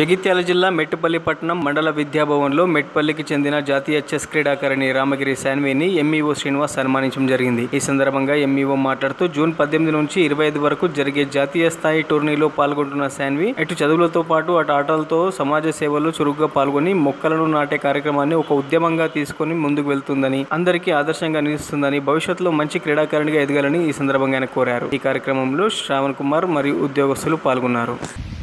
జగిత్యాల జిల్లా మెట్టుపల్లి పట్టణం మండల విద్యాభవన్లో మెట్పల్లికి చెందిన జాతీయ చెస్ క్రీడాకారిణి రామగిరి శాన్విని ఎంఈఓ శ్రీనివాస్ సన్మానించడం జరిగింది ఈ సందర్భంగా ఎంఈఓ మాట్లాడుతూ జూన్ పద్దెనిమిది నుంచి ఇరవై ఐదు వరకు జరిగే జాతీయ స్థాయి టోర్నీలో పాల్గొంటున్న శాన్వి ఇటు చదువులతో పాటు అటు ఆటలతో సమాజ సేవల్లో చురుగ్గా పాల్గొని మొక్కలను నాటే కార్యక్రమాన్ని ఒక ఉద్యమంగా తీసుకొని ముందుకు వెళ్తుందని అందరికీ ఆదర్శంగా నిలుస్తుందని భవిష్యత్తులో మంచి క్రీడాకారిణిగా ఎదగాలని ఈ సందర్భంగా ఆయన కోరారు ఈ కార్యక్రమంలో శ్రావణ్ కుమార్ మరియు ఉద్యోగస్తులు పాల్గొన్నారు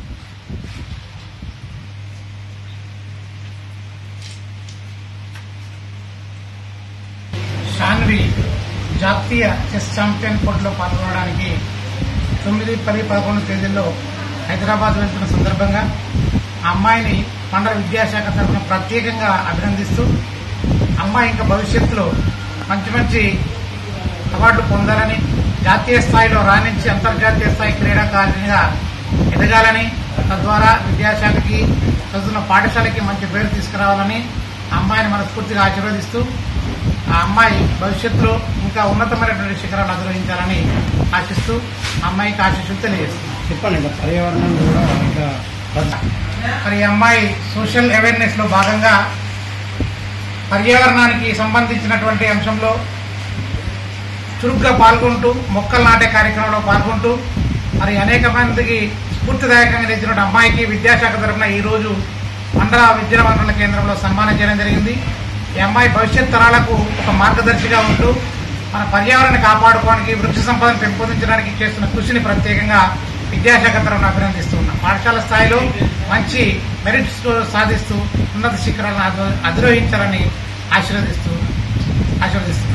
షాన్వి జాతీయ చెస్ ఛాంపియన్ పోటీలో పాల్గొనడానికి తొమ్మిది పది పదకొండు తేదీల్లో హైదరాబాద్ వెళ్తున్న సందర్భంగా ఆ అమ్మాయిని మండల విద్యాశాఖ తరఫున ప్రత్యేకంగా అభినందిస్తూ అమ్మాయి ఇంకా భవిష్యత్తులో మంచి మంచి అవార్డులు పొందాలని జాతీయ స్థాయిలో రాణించి అంతర్జాతీయ స్థాయి క్రీడాకారిణిగా ఎదగాలని తద్వారా విద్యాశాఖకి చదువుతున్న పాఠశాలకి మంచి పేరు తీసుకురావాలని ఆ అమ్మాయిని మనస్ఫూర్తిగా ఆశీర్వదిస్తూ ఆ అమ్మాయి భవిష్యత్తులో ఇంకా ఉన్నతమైనటువంటి శిఖరాలు అధిరోహించాలని ఆశిస్తూ ఆ అమ్మాయికి ఆశీస్సులు తెలియజేస్తున్నాను చెప్పండి ఇంకా పర్యావరణం కూడా ఇంకా మరి ఈ అమ్మాయి సోషల్ అవేర్నెస్ లో భాగంగా పర్యావరణానికి సంబంధించినటువంటి అంశంలో చురుగ్గా పాల్గొంటూ మొక్కలు నాటే కార్యక్రమంలో పాల్గొంటూ మరి అనేక మందికి స్ఫూర్తిదాయకంగా నిలిచిన అమ్మాయికి విద్యాశాఖ తరఫున ఈ రోజు మండల విద్యా వనరుల కేంద్రంలో సన్మానం చేయడం జరిగింది ఈ అమ్మాయి భవిష్యత్ తరాలకు ఒక మార్గదర్శిగా ఉంటూ మన పర్యావరణాన్ని కాపాడుకోవడానికి వృక్ష సంపదను పెంపొందించడానికి చేస్తున్న కృషిని ప్రత్యేకంగా విద్యాశాఖ తరఫున అభినందిస్తున్నాం పాఠశాల స్థాయిలో మంచి మెరిట్ స్కోర్ సాధిస్తూ ఉన్నత శిఖరాలను అధి- అధిరోహించాలని ఆశీర్వదిస్తూ ఆశీర్వదిస్తున్నాం